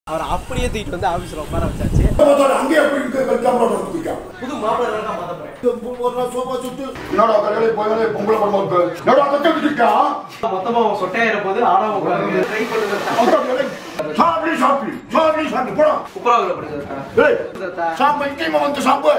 அவர் அப்படியே தூக்கிட்டு வந்து ஆஃபீஸில் உட்கார வச்சாச்சு அங்கேயே போய் கேமரா கொடுத்துருக்கா புது மாப்பிள்ளை தான் மாற்ற போகிறேன் ஒரு நாள் சோஃபா சுட்டு என்னடா கடையில போய் பொம்பளை படம் இருக்கு என்னடா கட்ட விட்டுருக்கா மொத்தமாக அவங்க சொட்டையாயிர போது ஆடாம உட்காருங்க ட்ரை பண்ணுங்க சாப்பிடு சாப்பிடு சாப்பிடு சாப்பிடு போடா உப்புராவில் படுங்க ஏய் சாம்பு இங்கேயுமா வந்து சாம்பு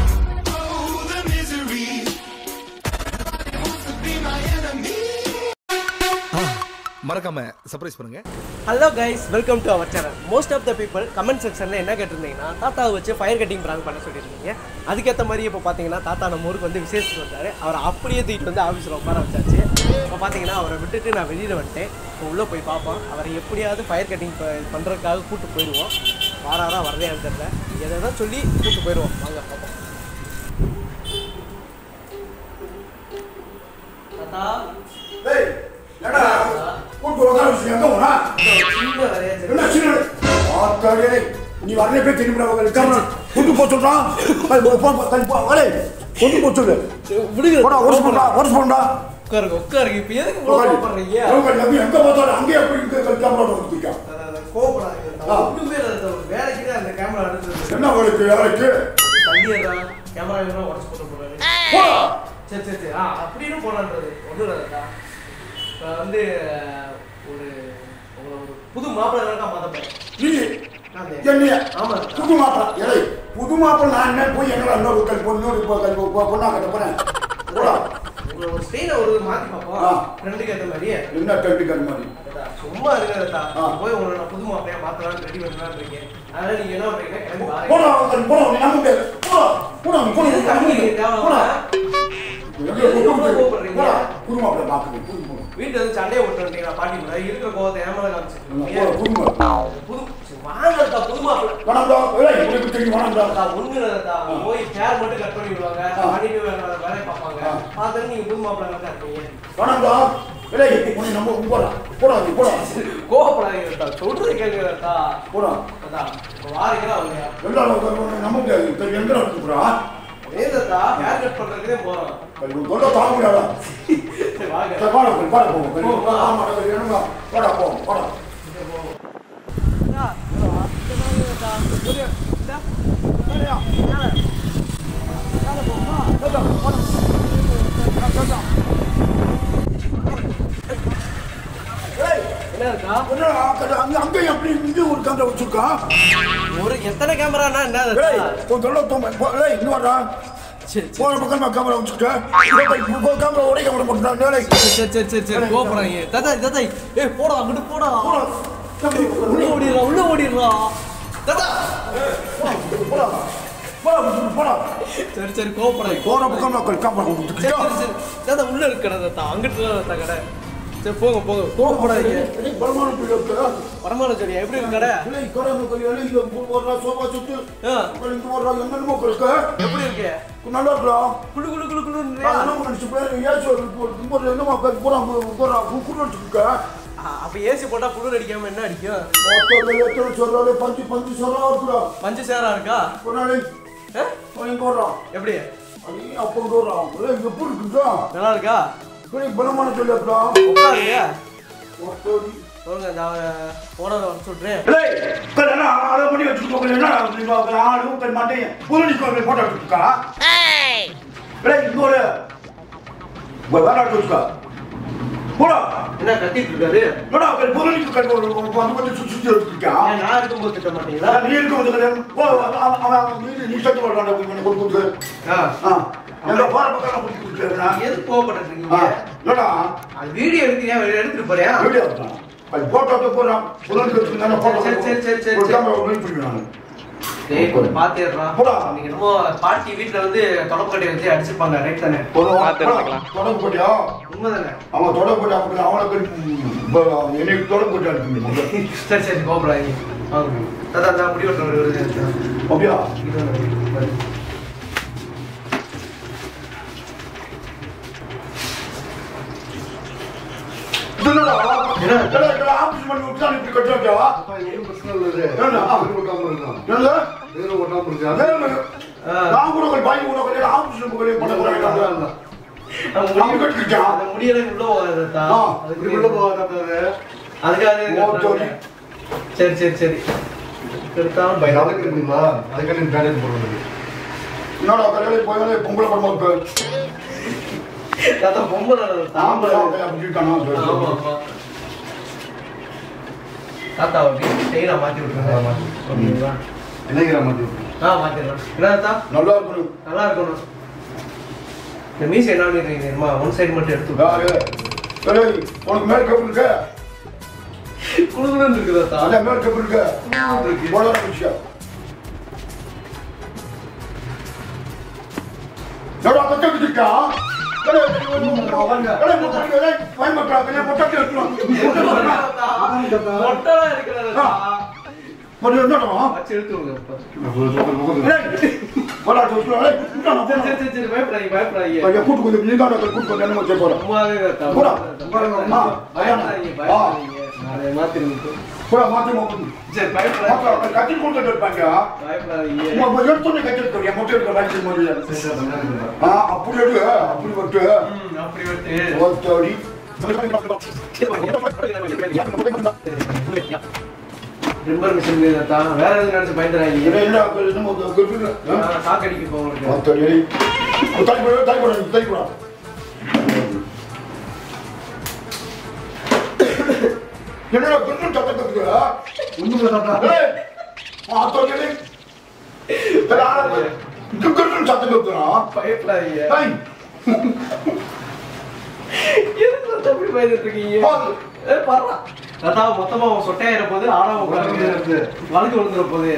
மறக்காம சர்ப்ரைஸ் பண்ணுங்க hello guys welcome to our channel most of the people comment செக்ஷனில் என்ன கேட்டிருந்தீங்கன்னா தாத்தாவை வச்சு ஃபயர் கட்டிங் ப்ராங்க் பண்ண சொல்லியிருந்தீங்க அதுக்கேற்ற மாதிரி இப்போ பார்த்தீங்கன்னா தாத்தா நம்ம ஊருக்கு வந்து விசேஷத்துக்கு வந்தார் அவர் அப்படியே தூக்கிட்டு வந்து ஆஃபீஸில் உட்கார வச்சாச்சு இப்போ பார்த்தீங்கன்னா அவரை விட்டுட்டு நான் வெளியில் வந்துட்டேன் இப்போ உள்ளே போய் பார்ப்போம் அவரை எப்படியாவது ஃபயர் கட்டிங் பண்ணுறதுக்காக கூப்பிட்டு போயிடுவோம் வாராரா வரலையான்னு தெரியல எதை தான் சொல்லி கூப்பிட்டு போயிடுவோம் வாங்க பார்ப்போம் தாத்தா ஏய் என்னடா கூட்டு உட்கார வச்சு எங்க போனா சின்ன வேலையா சரி. என்ன சின்ன ஆத்தாடியே நீ வரலே போய் திரும்பி அவங்க கேமரா கொண்டு போ சொல்றான் ஏய், போ, போ, போ, தள்ளி போ, வரே கொண்டு போ சொல்லு விடுங்க போடா ஒரு போடா ஒரு போடா உட்காருங்க உட்காருங்க இப்போ எதுக்கு இவ்வளோ பண்றீங்க எங்க பார்த்தாலும் அங்கேயே போய் கேமரா கொடுத்துருக்கா கோபப்படாதீங்க ஆ. ஒண்ணுமே இல்லை சார். வேலைக்கு தான் அந்த கேமரா எடுத்தது என்ன வேலைக்கு வேலைக்கு தள்ளிடுறான் கேமரா வேணும் உடச்சு போட்டு போறாரு போடா சரி சரி சரி ஆ அப்படின்னு போலான்றது ஒன்றும் இல்லைக்கா இப்போ வந்து ஒரு உங்களை ஒரு புது மாப்பிள்ளை தான் மாற்ற போறேன் நீ நான் என்னைய ஆமா. புது மாப்பிள ஏய் புது மாப்பிள நான் என்ன போய் எங்களை இன்னொரு கல் பொண்ணு இப்போ கல் பொ- பொண்ணா கட்ட போறேன் போடா உங்களை ஒரு ஸ்டைல ஒரு மாற்றி பார்ப்போம் ஆ. ஃப்ரெண்டுக்கு ஏற்ற மாதிரி என்ன டென்ட் கல் மாதிரி அடடா, சும்மா இருக்கிறதா ஆ. போய் உங்களை நான் புது மாப்பிள்ளையா மாற்றலாம்னு ரெடி பண்ணலாம்னு இருக்கேன் அதனால நீங்க என்ன பண்றீங்க கிளம்பி வாரீங்க போடா கல் போடா நீ நம்ப முடியாது போடா போடா நீ போடா எதுக்கு அங்கே நீங்க தேவை போடா இல்லாம? எங்க கூப்பிட்டு கூப்பிடுறீங்க? போடா புது மாப்பிள பாக்குது புது மாப்பிள வீட்டுல வந்து சண்டையை விட்டு வந்துட்டீங்களா பாட்டி கூட இருக்கிற கோவத்தை ஏமாத காமிச்சிருக்கீங்க போடா புது மாப்பிள புது சரி, வாங்கடா புது மாப்பிள்ளை வணம்டா ஏய் உனக்கு தெரியும் வணம்டா அக்கா, ஒண்ணும் இல்லடா. போய் chair மட்டும் cut பண்ணி விடுவாங்க. ஆ. பண்ணிட்டு வேற வேற வேலையை பார்ப்பாங்க. ஆ. பார்த்துட்டு நீங்க புது மாப்பிள்ளை கரெக்டா இருப்பீங்க. வணம்டா ஏய் உன்னை நம்ப போடா போடா நீ போடா கோவப்படாதீங்க அக்கா. சொல்றது கேளுங்க அக்கா. போடா அக்கா, இப்ப வாரீங்களா இல்லையா? எல்லாரும் உன்னை நம்ப முடியாது இப்போ எங்க இருக்குறா ஏன் அக்கா, hair cut பண்றதுக்கே போறோம். சொல்ல தாங்க முடியாதா சரி, வாங்க. சரி, வாடா போய் வாடா போவோம் ஆமா வேணுமா வாடா போவோம் வாடா என்ன அக்கா? என்னடா, அங்க அங்க- அங்க எப்படி இங்க ஒரு கேமரா வச்சிருக்கா ஒரு எத்தனை கேமரானா என்ன அது ஏய் அக்கா? உன் தொல்லை தோம்ப போ- ஏய் இங்க வாடா சரி, சரி. போற பக்கம் கேமரா வச்சுக்கிட்டு கேமரா ஒரே கேமரா போட்டுட்டான் ஏய் சரி, சரி, சரி, சரி, கோவப்படாதீங்க. தாத்தா, தாத்தா, ஏய், போடா, அங்கிட்டு போடா. உள்ள ஓடிடுறா, உள்ள ஓடிடுறா. தாத்தா. போடா போடா போடா சரி சரி கோவப்படாதீங்க போற பக்கம் கேமரா சரி கொடுத்துட்டு சரி சரி தாத்தா உள்ள இருக்கிற தாத்தா அங்கிட்டு தான் தாத்தா கடை சரி போங்க போங்க கோவப்படாதீங்க வருமானம் பிள்ளை இருக்கா வரமான சரியா எப்படி இருக்கு கடை இல்லை கடை கையால இங்க போடுறா சோபா சுட்டு ஆ, அப்புறம் இங்க போடுறா என்னென்னமோ இருக்கு எப்படி இருக்கு நல்லா இருக்கா குளு குளு குளு குளுன்னு நான் என்ன நினைச்சு போய் ஏசி ஒரு என்னமா போறா போறா குக்குன்னு வச்சுக்க அப்ப ஏசி போட்டா குளிர் அடிக்காம என்ன அடிக்கும் மொத்தம் எத்தனை சொல்றாரு பஞ்சு பஞ்சு சொல்றா இருக்குடா பஞ்சு சேரா இருக்கா ஒரு நாளை ஆ? இங்க வர்றான் எப்படி அது அப்போ இங்க வர்றான் ஏய், இங்க எப்படி இருக்குதா நல்லா இருக்கா பெரிய பலமான சொல்லி இருக்கா உட்காருங்க மொத்தம் சொல்லுங்க நான் ஓனர் வர சொல்றேன் ஏய், உட்காரு, என்ன, அதை பண்ணி வச்சுக்கோ, கொஞ்சம் என்ன, நீங்க ஒரு ஆளு, உட்காரு, மாட்டேன். புதுநீ கோவில் போட்டோ எடுத்துக்கா. ஏய், இங்க ஒரு, உங்க வேலை எடுத்து வச்சுக்கோ. போடா. என்ன கத்திட்டு இருக்காரு என்னடா, உட்காரு, புதுநீ கோவில் ஒரு- ஒரு பத்து பத்து சுத்தி சுத்தி எடுத்துக்கா. ஏன் நான் இருக்கும்போது திட்ட மாட்டீங்களா நீ இருக்கும்போது கிடையாது. ஓ, அவன், அவன், அவன், நீ- நீ சத்து போடுறான்டா, கொஞ்சம் கொடுத்து கொடுத்து. ஆ. ஆ, எங்க போற பக்கம் நான் கொடுத்து கொடுத்துருக்கேன். எது கோவப்பட்டு ஆ, இருக்கீங்க என்னடா, அது வீடியோ எடுக்கிறீங்க எடுத்துட்டு போறியா வீடியோ எடுத்தான். அது போட்டோ எடுத்து போடுறான். புதுநீ கோவிலுக்கு தானே போட்டோ சரி, சரி, சரி, சரி, ஒரு சரி. கேமரா ஒரு பண்ணிட்டு நானு. டேய் கொஞ்சம் பாத்துடுறா போடா. நீங்க என்னமோ பாட்டி வீட்ல வந்து தொடப்பக்கட்டை வச்சு அடிச்சிருப்பாங்க ரைட் தானே ஒரு தொடர்பு போட்டியா உண்மைதானே அவன் தொடர்பு போட்டி அவனுக்கு அவனுக்கு என்னைக்கு தொடர்பு போட்டி அனுப்பி சரி சரி கோபுராங்க வாங்க தாத்தா நான் முடி வெட்டுற ஒரு வருது அப்படியா இது ஒண்ணு வருது. இது என்னடா? என்ன? என்னடா, என்னடா, ஆபீஸ் பண்ணி விட்டு தான் இப்படி கட்டி வைக்கவா? என்னடா? என்னது? என்னது? ஆ. நான் கூட ஒரு பையன் கூட கொஞ்சம் ஆபீஸ்ல போய் கொஞ்சம் பண்ண போறேன். அந்த முடி- அவன் கட்டிக்கிட்டான். அந்த முடியெல்லாம் உள்ள போகாது தாத்தா. ஆ, அதுக்கு இப்படி உள்ள போகாத பாரு. அதுக்காக ஓ, சரி. சரி சரி சரி எடுத்தாலும் பை பயம் நாளைக்கு இருக்குங்களா அதுக்கான பேரேஜ் போடுறது என்னடா கல்யாணம் போய் பொம்பளை படமா இருக்கு தாத்தா பொம்பளை ஆம்பளை தாம்பளை அப்படி இருக்கானா ஆமா ஆமா தாத்தா அப்படி ஸ்டைலா மாத்தி விட்டுருங்க ஓகேங்களா என்னங்கிற மாதிரி இருக்கு. ஆ மாத்திடலாம் என்ன தாத்தா நல்லா இருக்கணும் நல்லா இருக்கணும் இந்த மீஸ் என்ன பண்ணிருக்கீங்க தெரியுமா ஒன் சைடு மட்டும் எடுத்து யாரு சரி உனக்கு மேல் கப்பு இருக்க குழுகுலன்னு இருக்குது தாத்தா அந்த மேல் கப்பு இருக்க குழுகுலன்னு இருக்கு. போட விஷயம் எவ்வளோ பச்சை வச்சிருக்கா மொட்டலா இருக்கிறது தாத்தா. வச்சு எடுத்து விடுங்க இப்ப. சரி, சரி, சரி, சரி, பயப்படாதீங்க, பயப்படாதீங்க. சும்மாவே தாத்தா. போடா. பயப்படாதீங்க, பயப்படாதீங்க. அதை மாத்திருங்க இப்போ. சரி, பயப்படாதீங்க. பயப்படாதீங்க. அப்படி எடு, அப்படி விட்டு ம், அப்படி விட்டு. ஒத்தடி ரிம்பர் மிஷின் மீது தாத்தா. வேற எதுவும் நினைச்சு பயந்துடாதீங்க. என்ன என்ன நம்ம கருத்து ஆ, சாக்கடிக்கு போக உங்களுக்கு. ஒத்தடி தலைப்பட தலைப்பட தலைப்பட என்னடா குண்டு சத்தம் கத்துக்கிறா ஒண்ணுமில்ல தாத்தா ஏய் ஆத்தோடி குண்டு சத்தம் கத்துறா பயப்படாதீங்க. ஏய் எதுக்கு தாத்தா இப்படி பயந்துட்டு இருக்கீங்க? பாரு. ஏய், பாருடா. தாத்தா, மொத்தமா அவன் சொட்டையாயிர போது ஆடாம உட்காருங்க. வழுக்கு விழுந்துற போது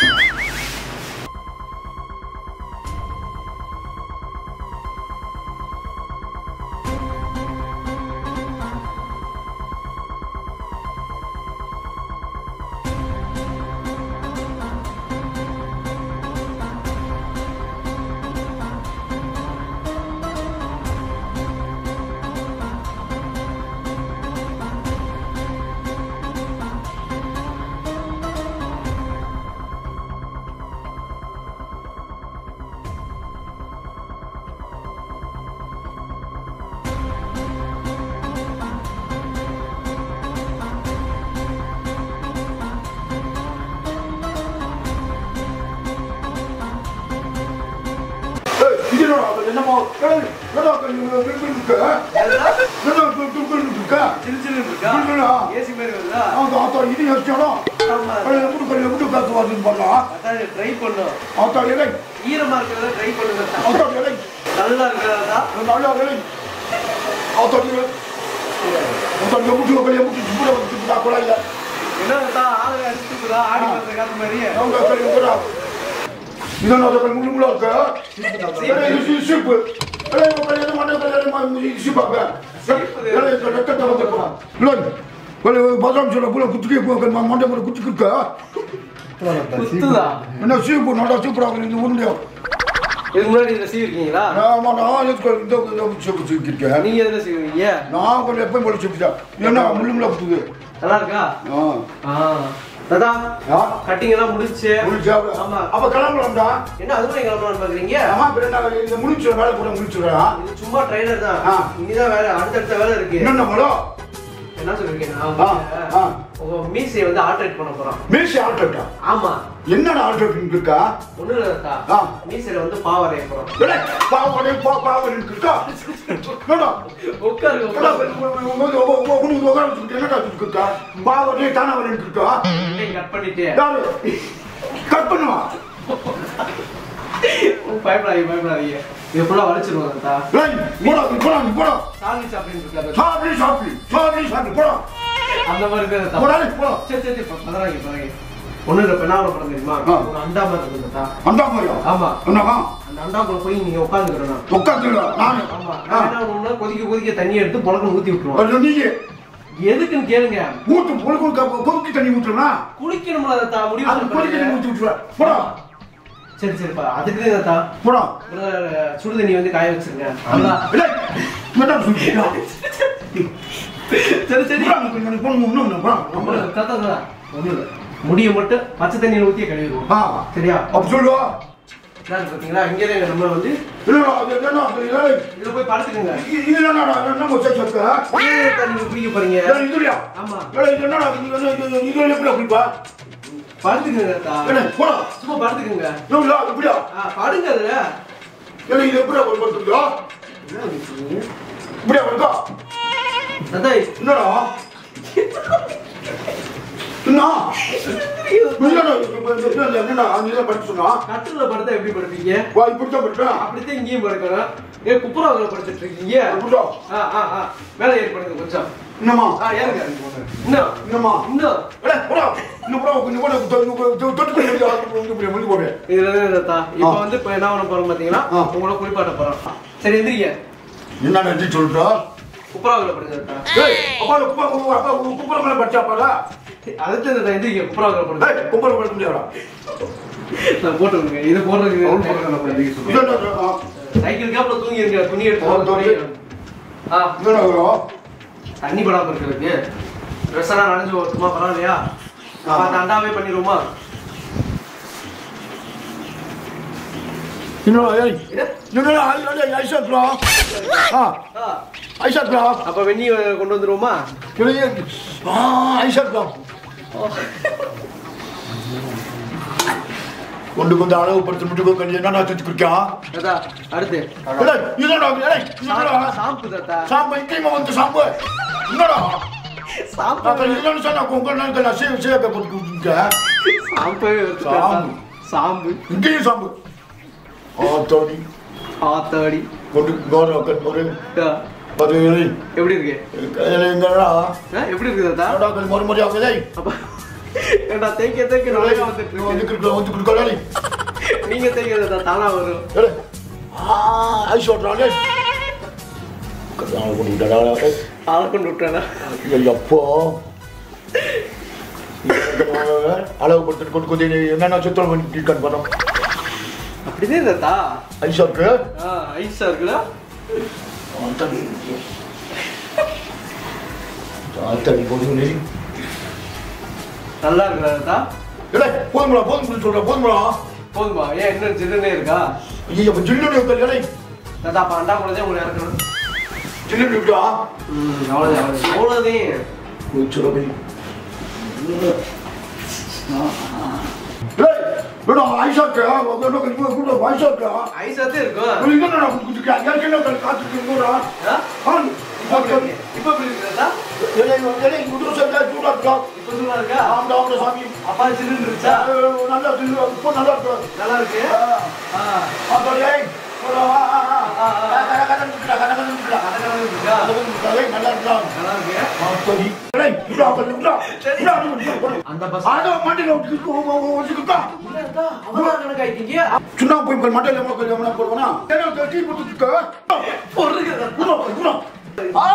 ஏய் இது என்னடா அது என்னமோ ஏய் என்னடா குண்டு இருக்கு என்னடா? என்னடா குண்டு இருக்கு சிலு சிலுன்னு இருக்கா? குண்டுடா. ஏசி மாதிரி வருதா? அவங்க ஆத்தா இது யோசிச்சோம் ஆமா. எப்படி பண்ணி எப்படி காத்து வருதுன்னு பண்ணலாம் தாத்தா, try பண்ணும். ஆத்தா இலை ஈரமா இருக்கிறத try பண்ணுங்க தாத்தா. ஆத்தா இலை நல்லா இருக்கிறதா நல்லா இலை ஆத்தா இலை ஆத்தா எமுட்டு வெளியே முட்டு சுப்புட வந்து கொலையில என்ன தாத்தா, ஆளுங்க அடிச்சுக்குதா? ஆடி வர்றது காத்து மாதிரி? அவங்க சரி கூட இதெல்லாம் அதை முழு முழு இருக்கு ஏய், இது சி- சீப்பு ஏய், உங்க கல்யாணம் பண்ண கல்யாணம் பண்ணி சீப்பாங்க ஏய், இந்த ரத்தத்தை வந்து போடா. இல்லை, ஒரு பதாம் சொல்ல போல குத்துக்கே போக மண்டை போல குத்துக்கு இருக்கா குத்துதா? என்ன சீப்பு நல்லா சீப்புறாங்க இந்த உருண்டையா இதுக்கு முன்னாடி இதுல சீவிருக்கீங்களா? ஆமா நான் எதுக்கு இந்த இந்த சீப்பு சீக்கிருக்கேன் நீங்க எதுல சீவுவீங்க? நான் கொஞ்சம் எப்பயும் போல சீப்பிட்டேன் என்ன முள்ளு முள்ளா குத்துது நல்லா இருக்கா? ஆ ஆ. தாத்தா, ஆ cutting எல்லாம் முடிஞ்சுச்சு. முடிச்சா ஆமா. அப்ப கிளம்பலாம்டா என்ன அதுக்குள்ள கிளம்பலாம்னு பாக்குறீங்க? ஆமா பின்ன நான் இந்த முடிச்சு வேலை கூட முடிச்சுடுறா இது சும்மா trailer தான். ஆ. இனிதான் வேலை, அடுத்தடுத்த வேலை இருக்கு. என்னென்ன மேடம் என்ன சொல்றீங்க? நான் ஆ, உங்க- ஆ. உங்க மீசையை வந்து ஆல்ட்ரேட் பண்ண போறோம். மீசி ஆல்ட்ரேட்டா ஆமா என்னடா ஆல்ட்ரேட்டிங் இருக்கா ஒண்ணும் இல்ல தாத்தா. ஆ. மீசையில வந்து பாவ வரைய போறோம். இல்லை பாவனே பா பாவனே இருக்கா என்னடா உட்காருங்க, என்னடா உட்காருங்க. உனக்கு உட்கார வச்சுக்கிட்டு என்னடா இருக்கா பாவனே தானவனே இருக்கா கட்டிங் கட் பண்ணிட்டு யாரு கட் பண்ணுவா பயப்படாதீங்க பயப்படாதீங்க இது ஃபுல்லா வலிச்சிருவோம் தாத்தா லைன் போடா நீ போடா நீ போடா சாமி சாப்பிட்டு இருக்காரு சாப்பிடு சாப்பிடு சாப்பிடு சாப்பிடு போடா அந்த மாதிரி தான் தாத்தா. போடா நீ போடா சரி சரி சரி பதறாங்க பதறாங்க ஒண்ணு இல்ல பெண்ணாவில படம் தெரியுமா ஆ. ஒரு அண்டா மாதிரி இருக்கு தாத்தா அந்த மாதிரியா ஆமா என்னவா அந்த அண்டாக்குள்ள போய் நீங்க உட்காந்துக்கிறேன் உட்காந்துடா நானு ஆமா ஆ. நான் என்ன பண்ணுவேன்னா கொதிக்க கொதிக்க தண்ணி எடுத்து புழக்கம் ஊத்தி விட்டுருவோம் அது நீங்க எதுக்குன்னு கேளுங்க ஊத்து பொழுது கொதிக்க தண்ணி ஊத்துறா குளிக்கணும்ல தாத்தா முடிவு அது கொதிக்க தண்ணி பண்ணுங்க. ஊத்தி விட்டுருவா போடா சரி சரிப்பா அதுக்கு தான் தாத்தா போடா முதல்ல சுடு தண்ணி வந்து காய வச்சிருங்க நல்லா இல்லை என்னடா சொல்றீங்க சரி சரி போடா, எனக்கு போன் ஒண்ணும் இல்லை, போடா. ஒண்ணும் இல்ல, தாத்தா தாத்தா ஒண்ணும் இல்ல முடிய மட்டும் பச்சை தண்ணியில ஊத்தி கழுவிடுவோம் ஆ சரியா அப்ப சொல்லுவா இதான் பாத்தீங்களா இங்கே தான் நம்ம வந்து இல்லடா அது என்னடா அது இல்லை. இதுல போய் படுத்துக்கங்க இது இது என்னடா என்ன மொச்சை சொத்து ஏன் தாத்தா நீங்க குளிக்க போறீங்க இதுலையா ஆமா இல்லை, இது என்னடா இது இது- இது- இது எப்படி குளிப்பா படுத்துக்கங்க தாத்தா ஏலே, போடா. சும்மா படுத்துக்கங்க இவ்வளோ, இப்படியா? ஆ படுங்க அதுல ஏலே, இது எப்படியா ஒரு படுத்துக்கியா? என்ன நினைக்கிறீங்க? இப்படியா இருக்கா? தாத்தா என்னடா? என்ன? என்னடா, இப்ப இந்த இடத்துல என்னடா, நீதான் படிக்க சொன்னா? கட்டில படுத்தா எப்படி படுப்பீங்க வா, இப்படித்தான் படிப்பேன். அப்படித்தான் இங்கேயும் படுக்கணும் ஏன் குப்புறாவில் படுத்துட்டு இருக்கீங்க இப்படியா? ஆ ஆ ஆ மேலே ஏறி படுங்க கொஞ்சம் என்னம்மா? ஆ ஏறுங்க இன்னும் என்னம்மா? இன்னும் ஏலே, போடா. இன்னும் போடா, கொஞ்சம் கூட தொ- தொ- தொ- தொட்டு போய் இங்க இப்படி வெளிய போறேன். இதுல இருந்து தாத்தா இப்போ ஆ. வந்து இப்போ என்ன பண்ண போறோம் பாத்தீங்கன்னா ஆ. உங்களை குளிப்பாட்ட போறோம் சரி எந்திரிங்க என்ன நன்றி சொல்றா? குப்புறாவில் படுங்க தாத்தா ஏய், அப்பா, குப்பை, குப்பை, அப்பா, குப்பை மேல படிச்சாப்பாடா? அடுத்து தாத்தா எந்திரிங்க குப்புறாவில் படுங்க ஏய், குப்பை மேல படிக்க முடியாதா? நான் போட்டுருங்க இது போடுறதுக்கு அவள் பக்கம் நம்ம எந்திரிக்க சொல்றோம். இது என்னடா, ஆ, சைக்கிள் கேப்ல தூங்கி இருக்க துணி எடுத்து ஆ, போட துணி தூங்கி. ஆ என்னடா வரும்? தண்ணி படாம இருக்கிறதுக்கு ட்ரெஸ் எல்லாம் நனைஞ்சு ஓட்டுமா பரவாயில்லையா அப்ப அந்த அண்டாவே பண்ணிடுவோமா என்னடா, ஏய், என்னடா, ஐ- ஐ- ஐசா இருக்குடா. ஆ, ஆ, ஐசா இருக்குடா. அப்ப வெண்ணி அஹ், கொண்டு வந்துருவோமா இல்லையே, ஆ, ஐசா இருக்குடா. கொண்டு வந்து அளவு படுத்து முட்டு கொஞ்சம் என்னடா தூக்கி குடிக்கான் தாத்தா அடுத்து ஏய், இதோடா, ஏய், இதோடா. சாம்பு தாத்தா சாம்பு இங்கேயுமா வந்து சாம்பு என்னடா சாம்பு நான் இல்லைன்னு சொன்னா உங்க நாளுக்கு நான் சீ சீக்க போட்டு கொடுத்துட்டேன் சாம்பே எடுத்து தாத்தா. சாம்பு. சாம்பு இங்கேயும் சாம்பு ஆ தோடி ஆத்தாடி கொண்டு கோர ஒரு ஆ, பத்து எப்படி இருக்கு எங்கடா ஆ, எப்படி இருக்கு தாத்தா நாடாக்கள் மறுமொழி ஆகுதே அப்ப ஏண்டா தேய்க்க தேய்க்க நிறைய வந்துட்டு வந்து இருக்கு கொடுக்கலாம் வந்து கொடுக்கலாம் நீங்க தேய்க்கிறது தாத்தா தானா வரும் ஏலே ஆ ஐஸ் ஓட்டுறாங்க கல்யாணம் கொண்டு விட்டாடா ஆளை கொண்டு விட்டானா எப்போ அளவு கொடுத்துட்டு கொண்டு கொஞ்சம் என்னென்ன சுத்தம் பண்ணி இருக்கான்னு பார்த்தோம் அப்படிதான் தாத்தா ஐஸா இருக்கு ஆ ஐஸா இருக்குல்ல ஆத்தடி போடுங்க நல்லா இருக்குதா தாத்தா இல்லை போதுங்களா போதும் சொல்கிறேன் போதுங்களா போதுமா ஏன் இன்னும் ஜில்லுனே இருக்கா ஐயோ இப்போ ஜில்லுன்னு இருக்கா இல்லை தாத்தா அப்ப அண்டா கூடதே உங்களை இறக்கணும் ஜில்லுன்னு இருக்கா ம் அவ்வளோதான் அவ்வளோதான் அவ்வளோதே சொல்லுங்க ஏய் வேணும் ஆயிஷா இருக்கா வேணும் கொஞ்சம் கூட ஆயிஷா இருக்கா ஐஸாத்தே இருக்கும் நீ என்ன நான் குடிக்கிறேன் எனக்கு என்ன காத்துட்டு இருக்கா ஆ? ஆ இப்போ எப்படி இருக்கு? இப்போ எப்படி இருக்கு தாத்தா ஏலே ஏலே குதிரை சைடா சூடா இருக்கா இப்போ சூடா இருக்கா ஆம்டா ஆம்டா சாமி அப்பா ஜில்லுன்னு இருந்துச்சா நல்லா இருக்கு இப்போ நல்லா இருக்கு நல்லா இருக்கு ஆ ஆத்தடி ஏய் போடா ஆ ஆ ஆ கட கட நிக்கடா கட கட நிக்கடா அதனால இருக்கா நல்லா இருக்கா நல்லா இருக்கு ஆத்தடி ஏய் இப்படா இப்படா இப்படா அந்த பஸ் ஆடோ மாட்டில ஒட்டிக்கிட்டா அவ்வளோ கணக்காயிட்டீங்க சுண்ணா போய் மட்டையில எவ்வளோ கொஞ்சம் எவ்வளோ போடுவானா டீ கொடுத்துட்டு பொருளுக்கு குணம் குணம் ஆ